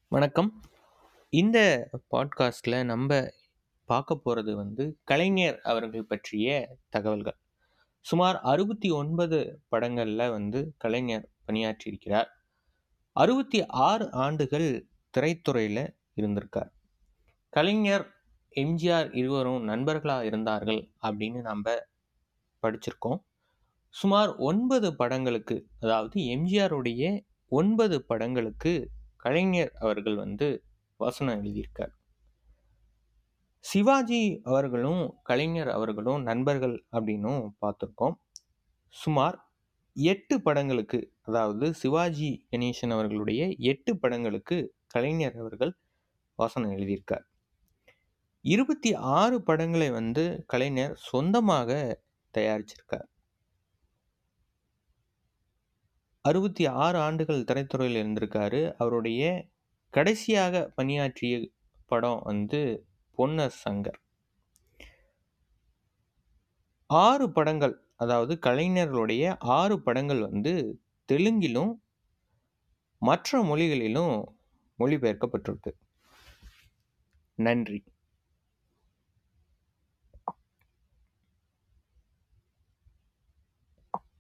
வணக்கம். இந்த பாட்காஸ்ட்ல நம்ப பார்க்க போறது வந்து கலைஞர் அவர்கள் பற்றிய தகவல்கள். சுமார் 69 படங்கள்ல வந்து கலைஞர் பணியாற்றியிருக்கிறார். 66 ஆண்டுகள் திரைத்துறையில இருந்திருக்கார். கலைஞர், எம்ஜிஆர் இருவரும் நண்பர்களா இருந்தார்கள் அப்படின்னு நம்ப படிச்சிருக்கோம். சுமார் 9 படங்களுக்கு அதாவது எம்ஜிஆருடைய 9 படங்களுக்கு கலைஞர் அவர்கள் வந்து வசனம் எழுதியிருக்கார். சிவாஜி அவர்களும், கலைஞர் அவர்களும் நண்பர்கள் அப்படின்னும் பார்த்திருக்கோம். சுமார் 8 படங்களுக்கு அதாவது சிவாஜி கணேசன் அவர்களுடைய 8 படங்களுக்கு கலைஞர் அவர்கள் வசனம் எழுதியிருக்கார். 26 படங்களை வந்து கலைஞர் சொந்தமாக தயாரிச்சிருக்கார். 66 ஆண்டுகள் திரைத்துறையில இருந்திருக்காரு. அவருடைய கடைசியாக பணியாற்றிய படம் வந்து பொன்னர் சங்கர். 6 படங்கள் அதாவது கலைஞர்களுடைய 6 படங்கள் வந்து தெலுங்கிலும், மற்ற மொழிகளிலும் மொழிபெயர்க்கப்பட்டிருக்கு. நன்றி.